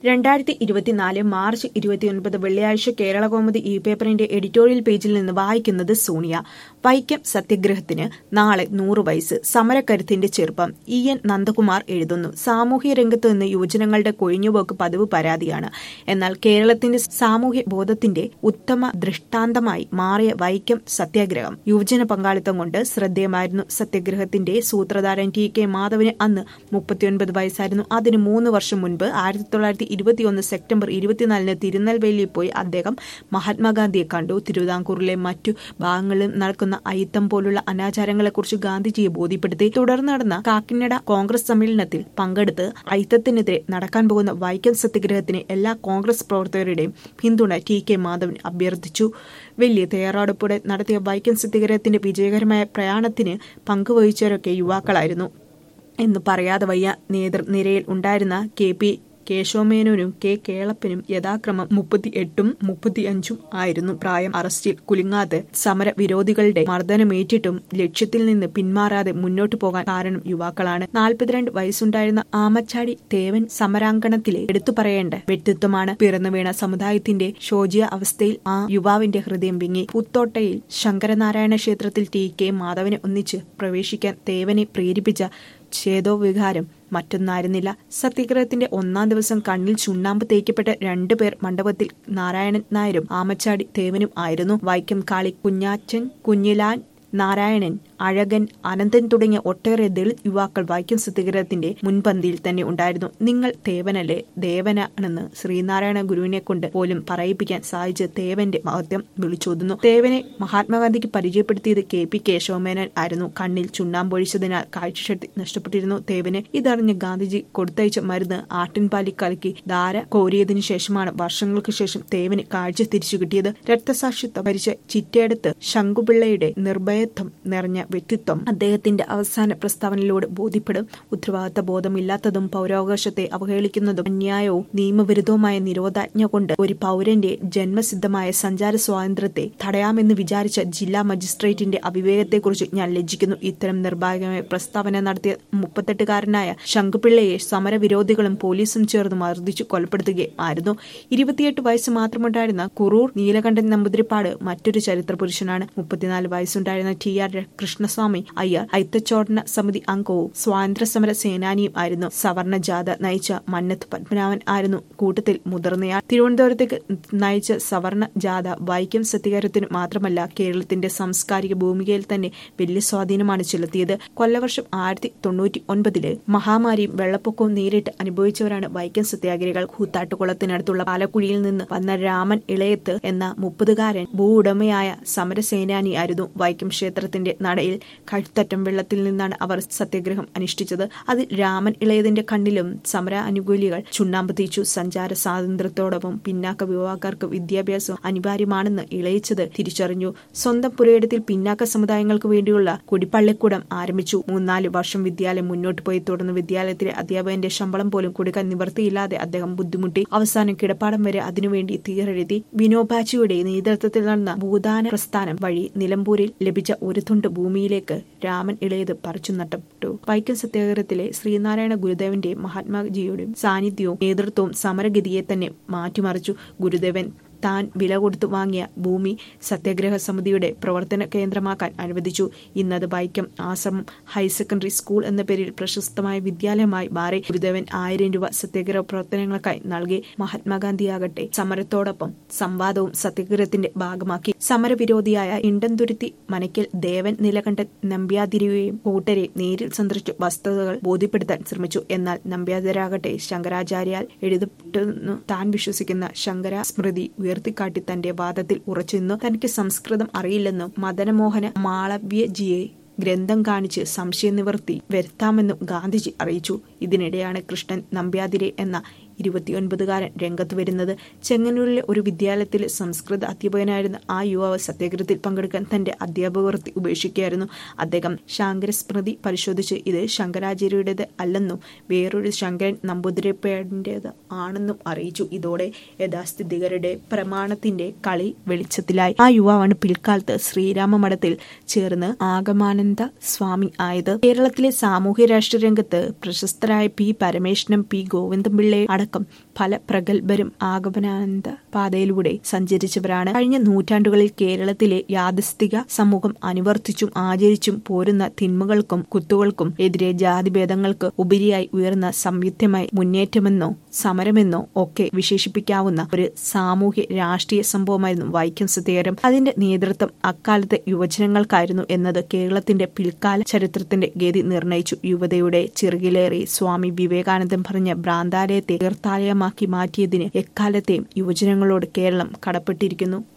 രണ്ടായിരത്തി ഇരുപത്തിനാല് മാർച്ച് ഇരുപത്തിയൊൻപത് വെള്ളിയാഴ്ച കേരളകൗമുദി ഇ പേപ്പറിന്റെ എഡിറ്റോറിയൽ പേജിൽ നിന്ന് വായിക്കുന്നത് സോണിയ വൈക്കം സത്യഗ്രഹത്തിന് നാളെ നൂറ് വയസ്സ് സമരക്കരുത്തിന്റെ ചെറുപ്പം ഇ എൻ നന്ദകുമാർ എഴുതുന്നു സാമൂഹ്യ രംഗത്ത് നിന്ന് യുവജനങ്ങളുടെ കൊഴിഞ്ഞുപോക്ക് പതിവ് പരാതിയാണ് എന്നാൽ കേരളത്തിന്റെ സാമൂഹ്യ ബോധത്തിന്റെ ഉത്തമ ദൃഷ്ടാന്തമായി മാറിയ വൈക്കം സത്യാഗ്രഹം യുവജന പങ്കാളിത്തം കൊണ്ട് ശ്രദ്ധേയമായിരുന്നു സത്യഗ്രഹത്തിന്റെ സൂത്രധാരൻ ടി കെ മാധവന് അന്ന് മുപ്പത്തിയൊൻപത് വയസ്സായിരുന്നു അതിന് മൂന്ന് വർഷം മുൻപ് ആയിരത്തി തൊള്ളായിരത്തി ഇരുപത്തിയൊന്ന് സെപ്റ്റംബർ ഇരുപത്തിനാലിന് തിരുനെൽവേലിയിൽ പോയി അദ്ദേഹം മഹാത്മാഗാന്ധിയെ കണ്ടു തിരുവിതാംകൂറിലെ മറ്റു ഭാഗങ്ങളിൽ നടക്കുന്ന അയിത്തം പോലുള്ള അനാചാരങ്ങളെക്കുറിച്ച് ഗാന്ധിജിയെ ബോധ്യപ്പെടുത്തി തുടർന്ന് നടന്ന കാക്കിനഡ കോൺഗ്രസ് സമ്മേളനത്തിൽ പങ്കെടുത്ത് അയിത്തത്തിനെതിരെ നടക്കാൻ പോകുന്ന വൈക്കം സത്യഗ്രഹത്തിന് എല്ലാ കോൺഗ്രസ് പ്രവർത്തകരുടെയും പിന്തുണ ടി കെ മാധവൻ അഭ്യർത്ഥിച്ചു വലിയ തയ്യാറെടുപ്പോടെ നടത്തിയ വൈക്കം സത്യഗ്രഹത്തിന്റെ വിജയകരമായ പ്രയാണത്തിന് പങ്കുവഹിച്ചവരൊക്കെ യുവാക്കളായിരുന്നു എന്ന് പറയാതെ വയ്യ നേതൃനിരയിൽ ഉണ്ടായിരുന്ന കെ പി കേശവമേനോനും കെ കേളപ്പനും യഥാക്രമം മുപ്പത്തി എട്ടും മുപ്പത്തിയഞ്ചും ആയിരുന്നു പ്രായം അറസ്റ്റിൽ കുലുങ്ങാതെ സമരവിരോധികളുടെ മർദ്ദനമേറ്റിട്ടും ലക്ഷ്യത്തിൽ നിന്ന് പിന്മാറാതെ മുന്നോട്ടു പോകാൻ കാരണം യുവാക്കളാണ് നാൽപ്പത്തിരണ്ട് വയസ്സുണ്ടായിരുന്ന ആമച്ചാടി തേവൻ സമരാങ്കണത്തിലെ എടുത്തു പറയേണ്ട വ്യക്തിത്വമാണ് പിറന്നു വീണ സമുദായത്തിന്റെ ശോചിയ അവസ്ഥയിൽ ആ യുവാവിന്റെ ഹൃദയം വിങ്ങി പുത്തോട്ടയിൽ ശങ്കരനാരായണ ക്ഷേത്രത്തിൽ ടി കെ മാധവനെ ഒന്നിച്ച് പ്രവേശിക്കാൻ തേവനെ പ്രേരിപ്പിച്ച ഛേദോ വികാരം മറ്റൊന്നായിരുന്നില്ല സത്യഗ്രഹത്തിന്റെ ഒന്നാം ദിവസം കണ്ണിൽ ചുണ്ണാമ്പ് തേക്കപ്പെട്ട രണ്ടുപേർ മണ്ഡപത്തിൽ നാരായണൻ നായരും ആമച്ചാടി തേവനും ആയിരുന്നു വൈക്കം കാളി കുഞ്ഞാച്ചൻ കുഞ്ഞിലാൻ നാരായണൻ അഴകൻ അനന്തൻ തുടങ്ങിയ ഒട്ടേറെ ദളിത് യുവാക്കൾ വൈക്കം സത്യഗ്രഹത്തിന്റെ മുൻപന്തിയിൽ തന്നെ ഉണ്ടായിരുന്നു നിങ്ങൾ തേവനല്ലേ ദേവനാണെന്ന് ശ്രീനാരായണ ഗുരുവിനെ കൊണ്ട് പോലും പറയിപ്പിക്കാൻ സാധിച്ച തേവന്റെ മഹത്വം വിളിച്ചോതുന്നു തേവനെ മഹാത്മാഗാന്ധിക്ക് പരിചയപ്പെടുത്തിയത് കെ പി കേശവമേനൻ ആയിരുന്നു കണ്ണിൽ ചുണ്ണാമ്പൊഴിച്ചതിനാൽ കാഴ്ചശക്തി നഷ്ടപ്പെട്ടിരുന്നു തേവന് ഇതറിഞ്ഞ് ഗാന്ധിജി കൊടുത്തയച്ച മരുന്ന് ആട്ടിൻപാലി കലക്കി ധാര കോരിയതിനു ശേഷമാണ് വർഷങ്ങൾക്ക് ശേഷം തേവന് കാഴ്ച തിരിച്ചു കിട്ടിയത് രക്തസാക്ഷിത്വം ഭരിച്ച ചിറ്റയെടുത്ത് ശങ്കുപിള്ളയുടെ നിർഭയത്വം നിറഞ്ഞ വ്യക്തിത്വം അദ്ദേഹത്തിന്റെ അവസാന പ്രസ്താവനയിലൂടെ ബോധ്യപ്പെടും ഉത്തരവാദിത്ത ബോധമില്ലാത്തതും പൗരാവകാശത്തെ അവഹേളിക്കുന്നതും അന്യായവും നിയമവിരുദ്ധവുമായ നിരോധാജ്ഞ കൊണ്ട് ഒരു പൗരന്റെ ജന്മസിദ്ധമായ സഞ്ചാര സ്വാതന്ത്ര്യത്തെ തടയാമെന്ന് വിചാരിച്ച ജില്ലാ മജിസ്ട്രേറ്റിന്റെ അവിവേകത്തെക്കുറിച്ച് ഞാൻ ലജ്ജിക്കുന്നു ഇത്തരം നിർഭാഗ്യമായ പ്രസ്താവന നടത്തിയ മുപ്പത്തെട്ടുകാരനായ ശങ്കുപിള്ളയെ സമരവിരോധികളും പോലീസും ചേർന്ന് മർദ്ദിച്ചു കൊലപ്പെടുത്തുകയും ആയിരുന്നു ഇരുപത്തിയെട്ട് വയസ്സ് മാത്രമുണ്ടായിരുന്ന കുറൂർ നീലകണ്ഠൻ നമ്പൂതിരിപ്പാട് മറ്റൊരു ചരിത്ര പുരുഷനാണ് മുപ്പത്തിനാല് വയസ്സുണ്ടായിരുന്ന ടി ആർ കൃഷ്ണസ്വാമി അയ്യർ ഐത്തച്ചോടന സമിതി അംഗവും സ്വാതന്ത്ര്യ സമര സേനാനിയും ആയിരുന്നു സവർണ ജാഥ നയിച്ച മന്നത്ത് പത്മനാഭൻ ആയിരുന്നു കൂട്ടത്തിൽ മുതിർന്നയാൾ തിരുവനന്തപുരത്തേക്ക് നയിച്ച സവർണ ജാഥ വൈക്കം സത്യകാര്യത്തിന് മാത്രമല്ല കേരളത്തിന്റെ സാംസ്കാരിക ഭൂമികയിൽ തന്നെ വലിയ സ്വാധീനമാണ് ചെലുത്തിയത് കൊല്ലവർഷം ആയിരത്തി തൊണ്ണൂറ്റി ഒൻപതില് മഹാമാരിയും വെള്ളപ്പൊക്കവും നേരിട്ട് അനുഭവിച്ചവരാണ് വൈക്കം സത്യാഗ്രഹികൾ കൂത്താട്ടുകുളത്തിനടുത്തുള്ള പാലക്കുഴിയിൽ നിന്ന് വന്ന രാമൻ ഇളയത്ത് എന്ന മുപ്പതുകാരൻ ഭൂ ഉടമയായ സമരസേനാനിയായിരുന്നു വൈക്കം ക്ഷേത്രത്തിന്റെ നടയിൽ കഴുത്തറ്റം വെള്ളത്തിൽ നിന്നാണ് അവർ സത്യാഗ്രഹം അനുഷ്ഠിച്ചത് അതിൽ രാമൻ ഇളയതിന്റെ കണ്ണിലും സമര അനുകൂലികൾ ചുണ്ണാമ്പ് തീച്ചു സഞ്ചാര സ്വാതന്ത്ര്യത്തോടൊപ്പം പിന്നാക്ക വിവാഹക്കാർക്ക് വിദ്യാഭ്യാസം അനിവാര്യമാണെന്ന് ഇളയിച്ചത് തിരിച്ചറിഞ്ഞു സ്വന്തം പുരയിടത്തിൽ പിന്നാക്ക സമുദായങ്ങൾക്ക് വേണ്ടിയുള്ള കുടിപ്പള്ളിക്കൂടം ആരംഭിച്ചു മൂന്നാല് വർഷം വിദ്യാലയം മുന്നോട്ട് പോയി തുടർന്ന് വിദ്യാലയത്തിലെ അധ്യാപകന്റെ ശമ്പളം പോലും കൊടുക്കാൻ നിവർത്തിയില്ലാതെ അദ്ദേഹം ബുദ്ധിമുട്ടി അവസാനം കിടപ്പാടം വരെ അതിനുവേണ്ടി തീരെഴുതി വിനോബാച്ചിയുടെ നേതൃത്വത്തിൽ നടന്ന ഭൂദാന പ്രസ്ഥാനം വഴി നിലമ്പൂരിൽ ലഭിച്ച ഒരു തുണ്ട് ഭൂമിയിലേക്ക് രാമൻ ഇളയത് പറിച്ചു നട്ടപ്പെട്ടു വൈക്കം സത്യാഗ്രഹത്തിലെ ശ്രീനാരായണ ഗുരുദേവന്റെ മഹാത്മാജിയുടെയും സാന്നിധ്യവും നേതൃത്വവും സമരഗതിയെ തന്നെ മാറ്റിമറിച്ചു ഗുരുദേവൻ താൻ വില കൊടുത്തു വാങ്ങിയ ഭൂമി സത്യാഗ്രഹ സമിതിയുടെ പ്രവർത്തന കേന്ദ്രമാക്കാൻ അനുവദിച്ചു ഇന്നത് വൈക്കം ആശ്രമം ഹയർ സെക്കൻഡറി സ്കൂൾ എന്ന പേരിൽ പ്രശസ്തമായ വിദ്യാലയമായി മാറി ഗുരുദേവൻ ആയിരം രൂപ സത്യാഗ്രഹ പ്രവർത്തനങ്ങൾക്കായി നൽകി മഹാത്മാഗാന്ധിയാകട്ടെ സമരത്തോടൊപ്പം സംവാദവും സത്യാഗ്രഹത്തിന്റെ ഭാഗമാക്കി സമരവിരോധിയായ ഇണ്ടന്തുരുത്തി മനയ്ക്കൽ ദേവൻ നിലകണ്ഠൻ നമ്പ്യാതിരിയെയും കൂട്ടരെയും നേരിൽ സന്ദർശിച്ചു വസ്തുതകൾ ബോധ്യപ്പെടുത്താൻ ശ്രമിച്ചു എന്നാൽ നമ്പ്യാതിരാകട്ടെ ശങ്കരാചാര്യാൽ എഴുതപ്പെട്ടെന്നു താൻ വിശ്വസിക്കുന്ന ശങ്കര സ്മൃതി ഉയർത്തിക്കാട്ടി തന്റെ വാദത്തിൽ ഉറച്ചുനിന്നു തനിക്ക് സംസ്കൃതം അറിയില്ലെന്നും മദനമോഹന മാളവ്യജിയെ ഗ്രന്ഥം കാണിച്ച് സംശയനിവൃത്തി വരുത്താമെന്നും ഗാന്ധിജി അറിയിച്ചു ഇതിനിടെയാണ് കൃഷ്ണൻ നമ്പ്യാതിരെ എന്ന ഇരുപത്തിയൊൻപതുകാരൻ രംഗത്ത് വരുന്നത് ചെങ്ങന്നൂരിലെ ഒരു വിദ്യാലയത്തിലെ സംസ്കൃത അധ്യാപകനായിരുന്ന ആ യുവാവ് സത്യാഗ്രഹത്തിൽ പങ്കെടുക്കാൻ തന്റെ അധ്യാപകവൃത്തി ഉപേക്ഷിക്കുകയായിരുന്നു അദ്ദേഹം ശാങ്കരസ്മൃതി പരിശോധിച്ച് ഇത് ശങ്കരാചാര്യയുടേത് അല്ലെന്നും വേറൊരു ശങ്കരൻ നമ്പൂതിരിപ്പേടിൻ്റേത് ആണെന്നും അറിയിച്ചു ഇതോടെ യഥാസ്ഥിതികരുടെ പ്രമാണത്തിന്റെ കളി വെളിച്ചത്തിലായി ആ യുവാവാണ് പിൽക്കാലത്ത് ശ്രീരാമ മഠത്തിൽ ചേർന്ന് ആഗമാനന്ദ സ്വാമി ആയത് കേരളത്തിലെ സാമൂഹ്യ രാഷ്ട്രീയ രംഗത്ത് പ്രശസ്തരായ പി പരമേശ്വരനും പി ഗോവിന്ദപിള്ളയെ അടക്കം അടക്കം പല പ്രഗത്ഭരും ആഗമനാനന്ദ പാതയിലൂടെ സഞ്ചരിച്ചവരാണ് കഴിഞ്ഞ നൂറ്റാണ്ടുകളിൽ കേരളത്തിലെ യാഥാസ്ഥിക സമൂഹം അനുവർത്തിച്ചും ആചരിച്ചും പോരുന്ന തിന്മകൾക്കും കുത്തുകൾക്കും എതിരെ ജാതിഭേദങ്ങൾക്ക് ഉപരിയായി ഉയർന്ന സംയുക്തമായി മുന്നേറ്റമെന്നോ സമരമെന്നോ ഒക്കെ വിശേഷിപ്പിക്കാവുന്ന ഒരു സാമൂഹ്യ രാഷ്ട്രീയ സംഭവമായിരുന്നു വൈക്കം സത്യാഗ്രഹം അതിന്റെ നേതൃത്വം അക്കാലത്തെ യുവജനങ്ങൾക്കായിരുന്നു എന്നത് കേരളത്തിന്റെ പിൽക്കാല ചരിത്രത്തിന്റെ ഗതി നിർണയിച്ചു യുവതയുടെ ചിറകിലേറി സ്വാമി വിവേകാനന്ദൻ പറഞ്ഞ ഭ്രാന്താലയത്തെ തീർത്ഥാലയമാക്കി മാറ്റിയതിന് എക്കാലത്തെയും യുവജനങ്ങളോട് കേരളം കടപ്പെട്ടിരിക്കുന്നു